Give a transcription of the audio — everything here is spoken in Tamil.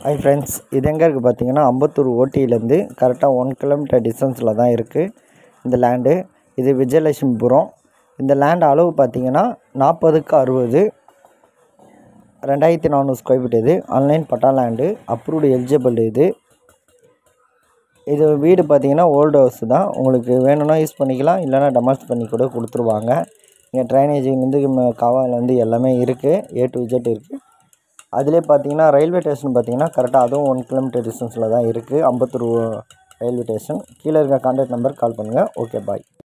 ஹாய் ஃப்ரெண்ட்ஸ் இது எங்கே இருக்குது பார்த்தீங்கன்னா அம்பத்தூர் ஓட்டியிலேருந்து கரெக்டாக ஒன் கிலோமீட்டர் டிஸ்டன்ஸில் தான் இருக்குது இந்த லேண்டு இது விஜயலட்சுமிபுரம் இந்த லேண்ட் அளவு பார்த்தீங்கன்னா நாற்பதுக்கு அறுபது ரெண்டாயிரத்தி நானூறு ஸ்கொயர் ஃபீட் இது online patta land approved eligible இது இது வீடு பார்த்தீங்கன்னா ஓல்டு ஹவுஸ் தான் உங்களுக்கு வேணும்னா யூஸ் பண்ணிக்கலாம் இல்லைனா டெமாஸ் பண்ணி கூட கொடுத்துருவாங்க இங்கே ட்ரைனேஜிலேருந்து கவாலேருந்து எல்லாமே இருக்குது ஏ டு இஜெட் இருக்குது அதிலே பார்த்தீங்கன்னா ரயில்வே ஸ்டேஷன் பார்த்தீங்கன்னா கரெக்டாக அதுவும் ஒன் கிலோமீட்டர் டிஸ்டன்ஸில் தான் இருக்குது அம்பத்தூர் ரயில்வே ஸ்டேஷன் கீழே இருக்க கான்டாக்ட் நம்பர் கால் பண்ணுங்கள் ஓகே பாய்